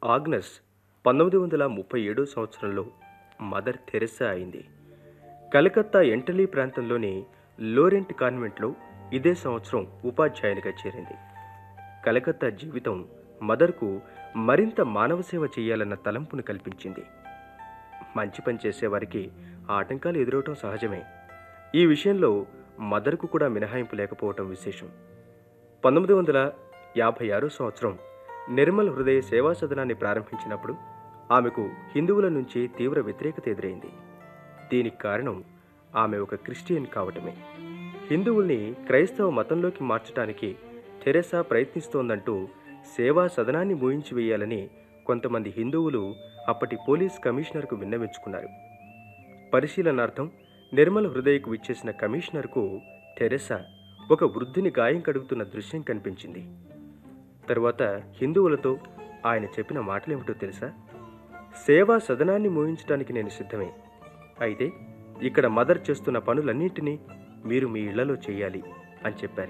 Agnes పంతొమ్మిది వందల ముప్పై ఏడో సంవత్సరంలో మదర్ థెరెస్సా అయింది కలకత్తా ఎంటలీ ప్రాంతంలోని లోరెంట్ కాన్వెంట్లో ఇదే సంవత్సరం ఉపాధ్యాయునిగా చేరింది కలకత్తా జీవితం మదర్కు మరింత మానవ సేవ చేయాలన్న తలంపును కల్పించింది మంచి పని చేసేవారికి ఆటంకాలు ఎదురవటం సహజమే ఈ విషయంలో మదర్కు కూడా మినహాయింపు లేకపోవటం విశేషం పంతొమ్మిది వందల యాభై ఆరో సంవత్సరం నిర్మల్ హృదయ సేవా సదనాన్ని ప్రారంభించినప్పుడు ఆమెకు హిందువుల నుంచి తీవ్ర వ్యతిరేకత ఎదురైంది దీనికి కారణం ఆమె ఒక క్రిస్టియన్ కావటమే హిందువుల్ని క్రైస్తవ మతంలోకి మార్చడానికి తెరెసా ప్రయత్నిస్తోందంటూ సేవా సదనాన్ని మూయించి వేయాలని కొంతమంది హిందువులు అప్పటి పోలీస్ కమిషనర్కు విన్నవించుకున్నారు పరిశీలనార్థం నిర్మల్ హృదయకు విచ్చేసిన కమిషనర్కు తెరెసా ఒక వృద్ధుని గాయం కడుగుతున్న దృశ్యం కనిపించింది తరువాత హిందువులతో ఆయన చెప్పిన మాటలేమిటో తెలుసా సేవా సదనాన్ని మోయించడానికి నేను సిద్ధమే అయితే ఇక్కడ మదర్ చేస్తున్న పనులన్నింటినీ మీరు మీ ఇళ్లలో చేయాలి అని చెప్పారు